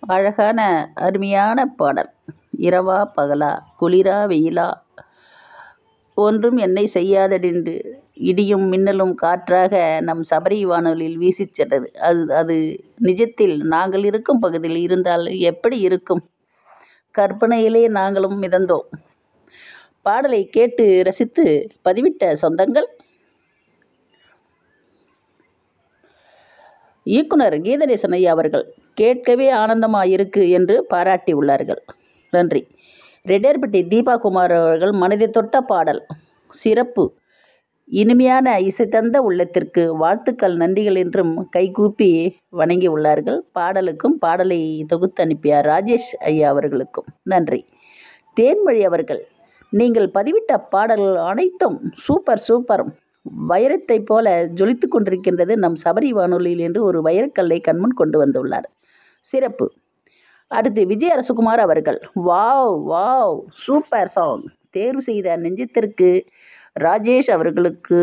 அழகான அருமையான பாடல் இரவா பகலா குளிரா வெயிலா ஒன்றும் என்னை செய்யாதென்று இடியும் மின்னலும் காற்றாக நம் சபரி வானொலியில் வீசிச் சென்றது அது அது நிஜத்தில் நாங்கள் இருக்கும் பகுதியில் இருந்தால் எப்படி இருக்கும் கற்பனையிலே நாங்களும் மிதந்தோம் பாடலை கேட்டு ரசித்து பதிவிட்ட சொந்தங்கள் இயக்குனர் கீதநேசன் ஐயா அவர்கள் கேட்கவே ஆனந்தமாயிருக்கு என்று பாராட்டி உள்ளார்கள் நன்றி ரெட்டேர்பட்டி தீபா குமார் அவர்கள் மனதை தொட்ட பாடல் சிறப்பு இனிமையான இசை தந்த உள்ளத்திற்கு வாழ்த்துக்கள் நன்றிகள் என்றும் கைகூப்பி வணங்கி உள்ளார்கள் பாடலுக்கும் பாடலை தொகுத்து அனுப்பிய ராஜேஷ் ஐயா அவர்களுக்கும் நன்றி தேன்மொழி அவர்கள் நீங்கள் பதிவிட்ட பாடல்கள் அனைத்தும் சூப்பர் சூப்பர் வைரத்தைப் போல ஜொலித்து கொண்டிருக்கின்றது நம் சபரி வானொலியில் என்று ஒரு வைரக்கல்லை கண்முன் கொண்டு வந்துள்ளார் சிறப்பு அடுத்து விஜய் அரசகுமார் அவர்கள் வாவ் வாவ் சூப்பர் சாங் தேர்வு செய்த நெஞ்சத்திற்கு ராஜேஷ் அவர்களுக்கு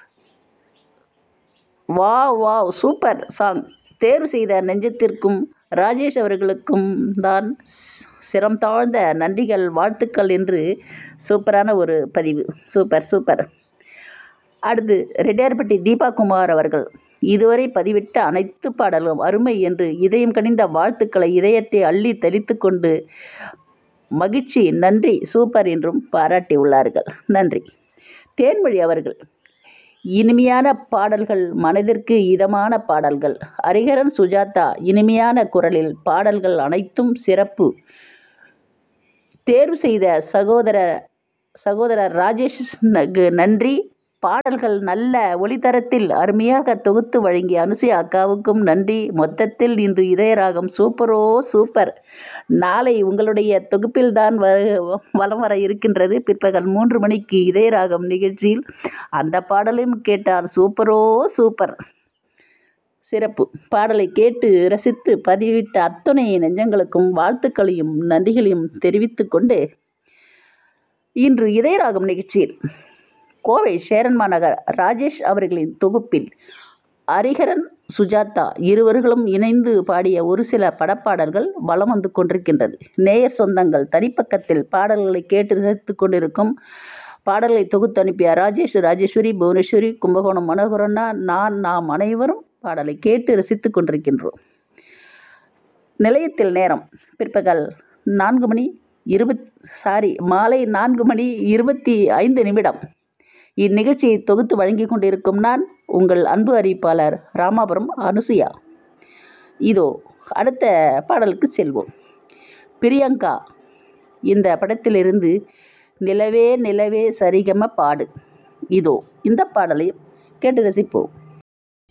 வாவ் வாவ் சூப்பர் சாங் தேர்வு செய்த நெஞ்சத்திற்கும் ராஜேஷ் அவர்களுக்கும் தான் சிரம் தாழ்ந்த நன்றிகள் வாழ்த்துக்கள் என்று சூப்பரான ஒரு பதிவு சூப்பர் சூப்பர் அடுத்து ரெட்டியார்பட்டி தீபா குமார் அவர்கள் இதுவரை பதிவிட்ட அனைத்து பாடலும் அருமை என்று இதயம் கனிந்த வாழ்த்துக்களை இதயத்தை அள்ளி தெளித்து கொண்டு மகிழ்ச்சி நன்றி சூப்பர் என்றும் பாராட்டி உள்ளார்கள் நன்றி தேன்மொழி அவர்கள் இனிமையான பாடல்கள் மனதிற்கு இதமான பாடல்கள் ஹரிஹரன் சுஜாதா இனிமையான குரலில் பாடல்கள் அனைத்தும் சிறப்பு தேர்வு செய்த சகோதர சகோதரர் ராஜேஷ் நன்றி பாடல்கள் நல்ல ஒளித்தரத்தில் அருமையாக தொகுத்து வழங்கிய அனுசயா அக்காவுக்கும் நன்றி மொத்தத்தில் இன்று இதயராகம் சூப்பரோ சூப்பர் நாளை உங்களுடைய தொகுப்பில் தான் வ வலம் வர இருக்கின்றது பிற்பகல் மூன்று மணிக்கு இதயராகம் நிகழ்ச்சியில் அந்த பாடலையும் கேட்டால் சூப்பரோ சூப்பர் சிறப்பு பாடலை கேட்டு ரசித்து பதிவிட்ட அத்தனை நெஞ்சங்களுக்கும் வாழ்த்துக்களையும் நன்றிகளையும் தெரிவித்து கொண்டு இன்று இதயராகம் நிகழ்ச்சியில் கோவை சேரன்மா நகர் ராஜேஷ் அவர்களின் தொகுப்பில் ஹரிஹரன் சுஜாதா இருவர்களும் இணைந்து பாடிய ஒரு சில படப்பாடல்கள் வலம் வந்து கொண்டிருக்கின்றது நேயர் சொந்தங்கள் தனிப்பக்கத்தில் பாடல்களை கேட்டு ரசித்து கொண்டிருக்கும் பாடல்களை தொகுத்து அனுப்பிய ராஜேஷ் ராஜேஸ்வரி புவனேஸ்வரி கும்பகோணம் மனோகரண்ணா நான் நாம் அனைவரும் பாடலை கேட்டு ரசித்து கொண்டிருக்கின்றோம் நிலையத்தில் நேரம் பிற்பகல் நான்கு மணி இருபத் சாரி மாலை நான்கு மணி இருபத்தி ஐந்து நிமிடம் இந்நிகழ்ச்சியை தொகுத்து வழங்கி கொண்டிருக்கும் நான் உங்கள் அன்பு அறிவிப்பாளர் ராமாபுரம் அனுசுயா இதோ அடுத்த பாடலுக்கு செல்வோம் பிரியங்கா இந்த படத்திலிருந்து நிலவே நிலவே சரிகம பாடு இதோ இந்த பாடலை கேட்டு ரசிப்போம்